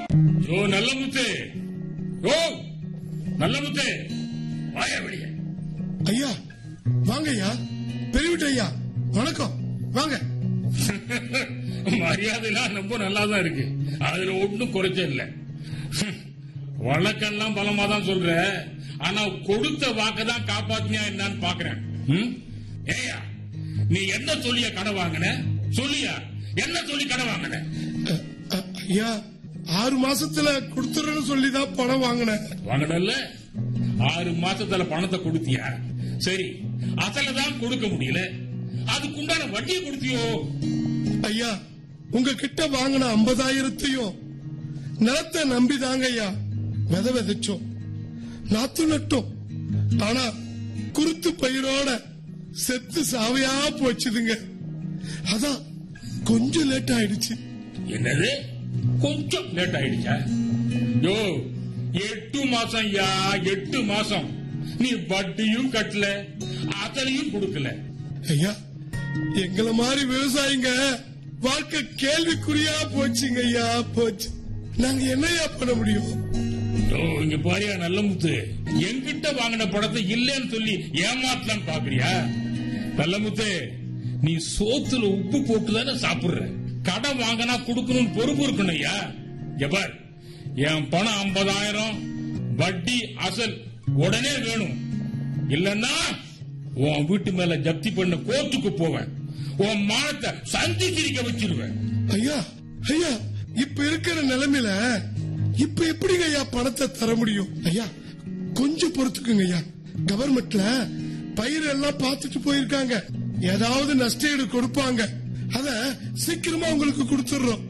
யோ நல்ல முத்து யோ நல்ல முத்து வாயா வெளியே ஐயா வாங்க ஐயா பெரியவிட்ட ஐயா வணக்கம் வாங்க மரியாதைலாம் ரொம்ப நல்லா தான் இருக்கு அதுல ஒன்றும் குறைச்ச இல்ல வழக்கெல்லாம் பலமா தான் சொல்ற ஆனா கொடுத்த வாக்க தான் காப்பாத்தியா என்னன்னு பாக்குறேன் ம்? ஏய்யா நீ என்ன சொல்லிய கடை வாங்கின சொல்லியா என்ன சொல்லி கடை வாங்கின அ, அ, ஐயா ஆறு மாசத்துல கொடுத்துறேன்னு சொல்லி தான் பணம் வாங்கினேன் வாங்கினல்ல ஆறு மாசத்துல பணத்தை கொடுத்தியா சரி அசல தான் கொடுக்க முடியல அதுக்குண்டான வட்டியை கொடுத்தியோ ஐயா உங்க கிட்ட வாங்கின ஐம்பதாயிரத்தையும் நிலத்தை நம்பிதாங்க ஐயா வித விதைச்சோம் நாத்து நட்டோம் ஆனா குருத்து பயிரோட செத்து சாவையா போச்சுதுங்க அதான் கொஞ்சம் லேட் ஆயிடுச்சு என்னது கொஞ்சம் லேட் ஆயிடுச்சா யோ எட்டு மாசம் யா எட்டு மாசம் நீ வட்டியும் கட்டல அசலையும் கொடுக்கல ஐயா எங்கள மாதிரி விவசாயிங்க வாழ்க்கை கேள்விக்குறியா போச்சுங்க ஐயா போச்சு நாங்க என்னையா பண்ண முடியும் யோ இங்க பாரியா நல்ல முத்து என்கிட்ட வாங்கின படத்தை இல்லைன்னு சொல்லி ஏமாத்தலாம் பாக்குறியா நல்ல முத்து நீ சோத்துல உப்பு போட்டு தானே சாப்பிடுற கடன் வாங்கினா கொடுக்கணும்னு பொறுப்பு இருக்கணும் ஐயா இங்க பார் என் பணம் ஐம்பதாயிரம் வட்டி அசல் உடனே வேணும் இல்லன்னா உன் வீட்டு மேல ஜப்தி பண்ண கோர்ட்டுக்கு போவேன் உன் மானத்தை சந்தி சிரிக்க வச்சிருவேன் ஐயா ஐயா இப்ப இருக்கிற நிலைமையில இப்ப எப்படிங்க ஐயா பணத்தை தர முடியும் ஐயா கொஞ்சம் பொறுத்துக்குங்க ஐயா கவர்மெண்ட்ல பயிர் எல்லாம் பார்த்துட்டு போயிருக்காங்க ஏதாவது நஷ்டஈடு கொடுப்பாங்க அத சீக்கிரமா உங்களுக்கு கொடுத்துடுறோம்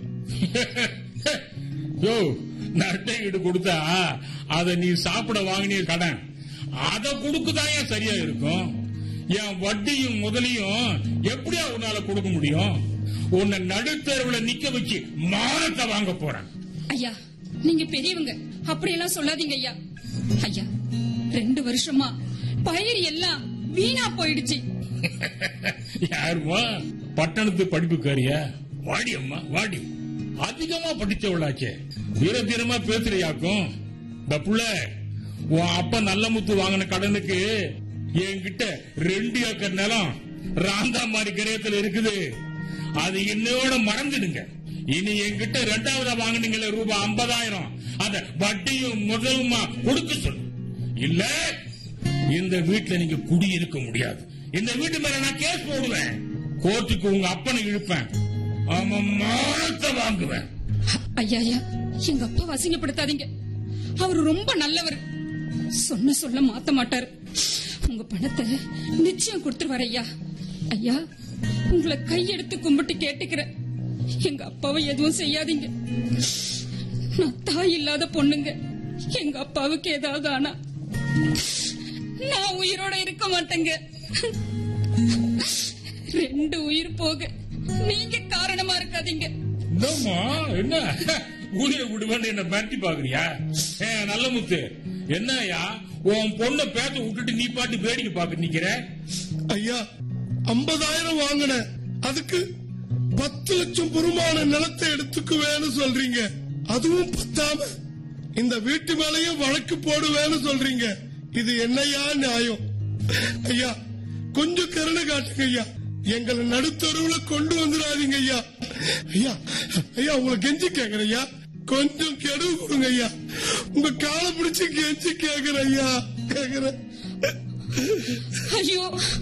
யோ நட்டை ஈடு கொடுத்தா அத நீ சாப்பிட வாங்கினிய கடன் அத கொடுக்குதான் ஏன் சரியா இருக்கும் என் வட்டியும் முதலையும் எப்படியா உன்னால கொடுக்க முடியும் உன்னை நடுத்தருவுல நிக்க வச்சு மானத்தை வாங்க போறேன் ஐயா நீங்க பெரியவங்க அப்படியெல்லாம் சொல்லாதீங்க ஐயா ஐயா ரெண்டு வருஷமா பயிர் எல்லாம் வீணா போயிடுச்சு யாருமா பட்டணத்து படிப்புக்காரியா வாடி அம்மா வாடி அதிகமா படிச்சவளாச்சே வீரதீரமா பேசுறியாக்கும் இந்த புள்ள உன் அப்பா நல்ல முத்து வாங்கின கடனுக்கு என்கிட்ட ரெண்டு ஏக்கர் நிலம் ராந்தா மாதிரி கிரகத்துல இருக்குது அது என்னோட மறந்துடுங்க இனி என்கிட்ட ரெண்டாவதா வாங்கினீங்களே ரூபாய் ஐம்பதாயிரம் அத வட்டியும் முதலுமா கொடுக்க சொல்லு இல்ல இந்த வீட்டுல நீங்க குடியிருக்க முடியாது இந்த வீட்டு மேல நான் கேஸ் போடுவேன் கோர்ட்டுக்கு உங்க அப்பனை இழுப்பேன் அவன் மானத்தை வாங்குவேன் ஐயா ஐயா எங்க அப்பா அசிங்கப்படுத்தாதீங்க அவர் ரொம்ப நல்லவர் சொன்ன சொல்ல மாத்த மாட்டாரு உங்க பணத்தை நிச்சயம் கொடுத்துருவாரு ஐயா ஐயா உங்களை கையெடுத்து கும்பிட்டு கேட்டுக்கிறேன் எங்க அப்பாவை எதுவும் செய்யாதீங்க நான் தாய் இல்லாத பொண்ணுங்க எங்க அப்பாவுக்கு ஏதாவது ஆனா நான் உயிரோட இருக்க மாட்டேங்க ரெண்டு உயிர் போக நீங்க காரணமா இருக்காதீங்க என்னம்மா என்ன ஊழிய விடுவேன்னு என்ன மிரட்டி பாக்குறியா ஏ நல்ல முத்து என்னய்யா உன் பொண்ணை பேத்த விட்டுட்டு நீ பாட்டு வேடிக்கை பாக்க நிக்கிற ஐயா ஐம்பதாயிரம் வாங்கினேன் அதுக்கு பத்து லட்சம் பெருமான நிலத்தை எடுத்துக்குவேன்னு சொல்றீங்க அதுவும் பத்தாம இந்த வீட்டு மேலேயே வழக்கு போடுவேன்னு சொல்றீங்க இது என்னையா நியாயம் ஐயா கொஞ்சம் கருணை காட்டுங்க ஐயா எங்களை நடுத்தருவுல கொண்டு வந்துடாதீங்க ஐயா ஐயா ஐயா உங்களை கெஞ்சி கேக்குறேன் ஐயா கொஞ்சம் கெடு கொடுங்க ஐயா உங்க காலை பிடிச்சு கெஞ்சி கேக்குறேன் ஐயா கேக்குறேன் ஐயோ